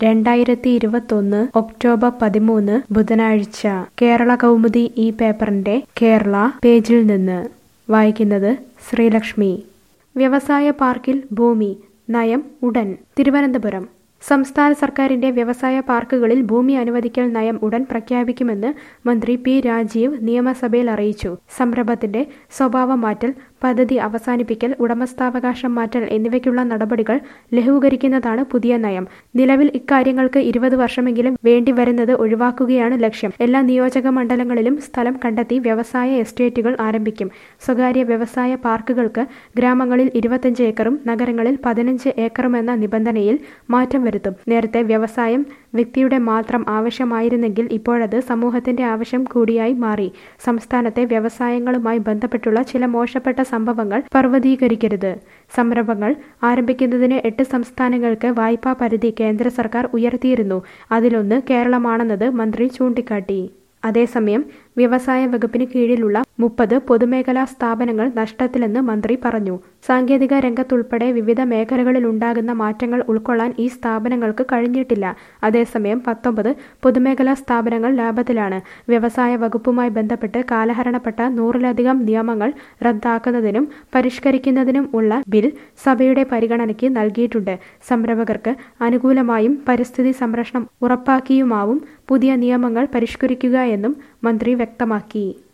രണ്ടായിരത്തി ഇരുപത്തൊന്ന് ഒക്ടോബർ പതിമൂന്ന് ബുധനാഴ്ച കേരള കൗമുദി ഈ പേപ്പറിന്റെ കേരള പേജിൽ നിന്ന് വായിക്കുന്നത് ശ്രീലക്ഷ്മി വ്യവസായ പാർക്കിൽ ഭൂമി നയം ഉടൻ തിരുവനന്തപുരം സംസ്ഥാന സർക്കാരിന്റെ വ്യവസായ പാർക്കുകളിൽ ഭൂമി അനുവദിക്കൽ നയം ഉടൻ പ്രഖ്യാപിക്കുമെന്ന് മന്ത്രി പി രാജീവ് നിയമസഭയിൽ അറിയിച്ചു സംരംഭത്തിന്റെ സ്വഭാവം മാറ്റൽ പദ്ധതി അവസാനിപ്പിക്കൽ ഉടമസ്ഥാവകാശം മാറ്റൽ എന്നിവയ്ക്കുള്ള നടപടികൾ ലഘൂകരിക്കുന്നതാണ് പുതിയ നയം നിലവിൽ ഇക്കാര്യങ്ങൾക്ക് ഇരുപത് വർഷമെങ്കിലും വേണ്ടിവരുന്നത് ഒഴിവാക്കുകയാണ് ലക്ഷ്യം എല്ലാ നിയോജക മണ്ഡലങ്ങളിലും സ്ഥലം കണ്ടെത്തി വ്യവസായ എസ്റ്റേറ്റുകൾ ആരംഭിക്കും സ്വകാര്യ വ്യവസായ പാർക്കുകൾക്ക് ഗ്രാമങ്ങളിൽ ഇരുപത്തഞ്ച് ഏക്കറും നഗരങ്ങളിൽ പതിനഞ്ച് ഏക്കറും എന്ന നിബന്ധനയിൽ മാറ്റം വരുത്തും നേരത്തെ വ്യവസായം വ്യക്തിയുടെ മാത്രം ആവശ്യമായിരുന്നെങ്കിൽ ഇപ്പോഴത് സമൂഹത്തിന്റെ ആവശ്യം കൂടിയായി മാറി സംസ്ഥാനത്തെ വ്യവസായങ്ങളുമായി ബന്ധപ്പെട്ടുള്ള ചില മോശപ്പെട്ട സംഭവങ്ങൾ പർവ്വതീകരിക്കരുത് സംരംഭങ്ങൾ ആരംഭിക്കുന്നതിന് എട്ട് സംസ്ഥാനങ്ങൾക്ക് വായ്പാ പരിധി കേന്ദ്ര സർക്കാർ ഉയർത്തിയിരുന്നു അതിലൊന്ന് കേരളമാണെന്നത് മന്ത്രി ചൂണ്ടിക്കാട്ടി അതേസമയം വ്യവസായ വകുപ്പിന് കീഴിലുള്ള മുപ്പത് പൊതുമേഖലാ സ്ഥാപനങ്ങൾ നഷ്ടത്തിലെന്ന് മന്ത്രി പറഞ്ഞു സാങ്കേതിക രംഗത്തുൾപ്പെടെ വിവിധ മേഖലകളിൽ ഉണ്ടാകുന്ന മാറ്റങ്ങൾ ഉൾക്കൊള്ളാൻ ഈ സ്ഥാപനങ്ങൾക്ക് കഴിഞ്ഞിട്ടില്ല അതേസമയം പത്തൊമ്പത് പൊതുമേഖലാ സ്ഥാപനങ്ങൾ ലാഭത്തിലാണ് വ്യവസായ വകുപ്പുമായി ബന്ധപ്പെട്ട് കാലഹരണപ്പെട്ട നൂറിലധികം നിയമങ്ങൾ റദ്ദാക്കുന്നതിനും പരിഷ്കരിക്കുന്നതിനും ഉള്ള ബിൽ സഭയുടെ പരിഗണനയ്ക്ക് നൽകിയിട്ടുണ്ട് സംരംഭകർക്ക് അനുകൂലമായും പരിസ്ഥിതി സംരക്ഷണം ഉറപ്പാക്കിയുമാവും പുതിയ നിയമങ്ങൾ പരിഷ്കരിക്കുക എന്നും മന്ത്രി വ്യക്തമാക്കി